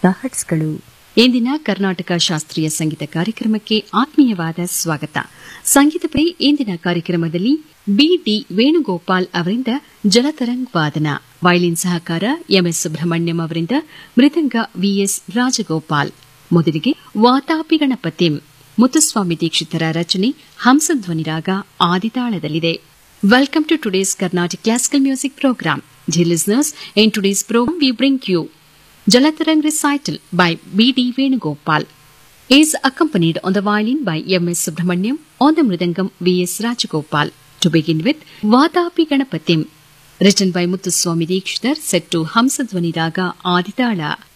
ತೊಂಬತ್ತ ಹಟ್ಸ್ಗಳು ಇಂದಿನ ಕರ್ನಾಟಕ ಶಾಸ್ತ್ರೀಯ ಸಂಗೀತ ಕಾರ್ಯಕ್ರಮಕ್ಕೆ ಆತ್ಮೀಯವಾದ ಸ್ವಾಗತ ಸಂಗೀತ ಪ್ರಿಯ ಇಂದಿನ ಕಾರ್ಯಕ್ರಮದಲ್ಲಿ ಬಿಡಿ ವೇಣುಗೋಪಾಲ್ ಅವರಿಂದ ಜಲತರಂಗ್ ವಾದನ ವಯಲಿನ್ ಸಹಕಾರ ಎಂಎಸ್ ಸುಬ್ರಹ್ಮಣ್ಯಂ ಅವರಿಂದ ಮೃದಂಗ ವಿಎಸ್ ರಾಜಗೋಪಾಲ್ ಮೊದಲಿಗೆ ವಾತಾಪಿ ಗಣಪತಿಂ ಮುತ್ತುಸ್ವಾಮಿ ದೀಕ್ಷಿತರ ರಚನೆ ಹಂಸಧ್ವನಿ ರಾಗ ಆದಿತಾಳದಲ್ಲಿದೆ Welcome to today's Carnatic Classical Music Program. Dear listeners, in today's program we bring you Jalatarang Recital by B.D. Venugopal. He is accompanied on the violin by M.S. Subramaniam, on the mridangam V.S. Rajagopal. To begin with, Vatapi Ganapatim, written by Muthuswami Dikshitar, set to Hamsadvani Raga Aditala.